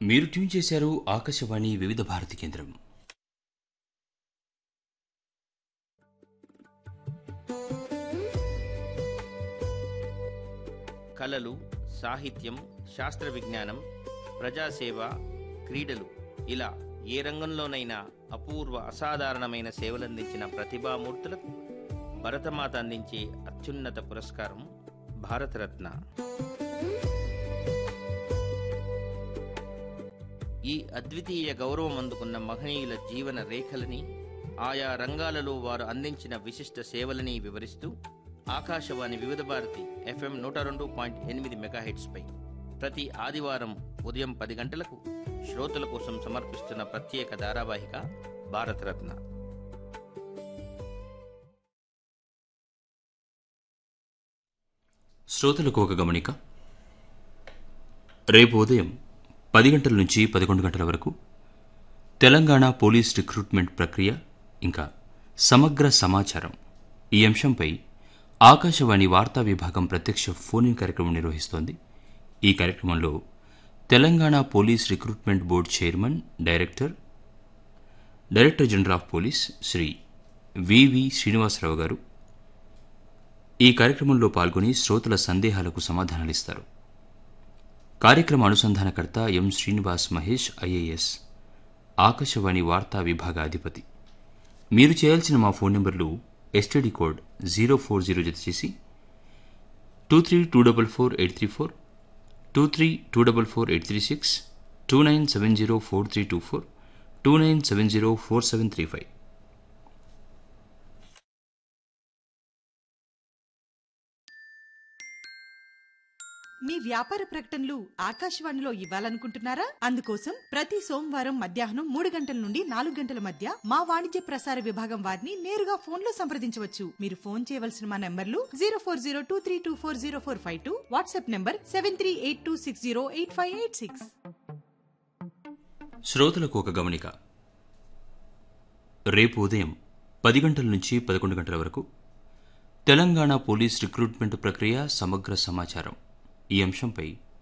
మీరు ట్యూన్ చేశారు ఆకాశవాణి వివిధ భారతి కేంద్రం కళలు సాహిత్యం శాస్త్ర విజ్ఞానం ప్రజాసేవ క్రీడలు ఇలా ఏ రంగంలోనైనా అపూర్వ అసాధారణమైన సేవలందించిన ప్రతిభామూర్తులకు భరతమాత అందించే అత్యున్నత పురస్కారం భారతరత్న ఈ అద్వితీయ గౌరవం అందుకున్న మహనీయుల జీవన రేఖలని ఆయా రంగాలలో వారు అందించిన విశిష్ట సేవలని వివరిస్తూ ఆకాశవాణి వివిధ భారతి ఎఫ్ఎం నూట రెండు పాయింట్ ఎనిమిది మెగాహెట్స్పై ప్రతి ఆదివారం ఉదయం పది గంటలకు శ్రోతల కోసం సమర్పిస్తున్న ప్రత్యేక ధారావాహిక భారతరత్న శ్రోతలకు ఒక గమనిక రేపు ఉదయం పది గంటల నుంచి పదకొండు గంటల వరకు తెలంగాణ పోలీస్ రిక్రూట్మెంట్ ప్రక్రియ ఇంకా సమగ్ర సమాచారం ఈ అంశంపై ఆకాశవాణి వార్తా విభాగం ప్రత్యక్ష ఫోన్ ఇన్ కార్యక్రమం నిర్వహిస్తోంది ఈ కార్యక్రమంలో Telangana police recruitment board chairman director director general of police Shri V V Srinivasarao గారు ఈ కార్యక్రమంలో పాల్గొని శ్రోతల సందేహాలకు సమాధానాలిస్తారు కార్యక్రమ అనుసంధానకర్త ఎం శ్రీనివాస్ మహేష్ ఐఏఎస్ ఆకాశవాణి వార్తా విభాగ అధిపతి మీరు చేయాల్సిన మా ఫోన్ నెంబర్లు STD code zero four zero జత చేసి two three two double four eight three four two three two double four eight three six two nine seven zero four three two four two nine seven zero four seven three five మీ వ్యాపార ప్రకటనలు ఆకాశవాణిలో ఇవ్వాలనుకుంటున్నారా అందుకోసం ప్రతి సోమవారం మధ్యాహ్నం మూడు గంటల నుండి నాలుగు గంటల మధ్య మా వాణిజ్య ప్రసార విభాగం వారిని నేరుగా ఫోన్ లో సంప్రదించవచ్చు మీరు ఫోన్ చేయవలసిన మా నంబర్లు zero four zero two three two four zero four five two WhatsApp number seven three eight two six zero eight five eight six శ్రోతలకు ఒక గమనిక రేపు ఉదయం పది గంటల నుంచి పదకొండు గంటల వరకు తెలంగాణ పోలీస్ రిక్రూట్మెంట్ ప్రక్రియ సమగ్ర సమాచారం ఈ అంశంపై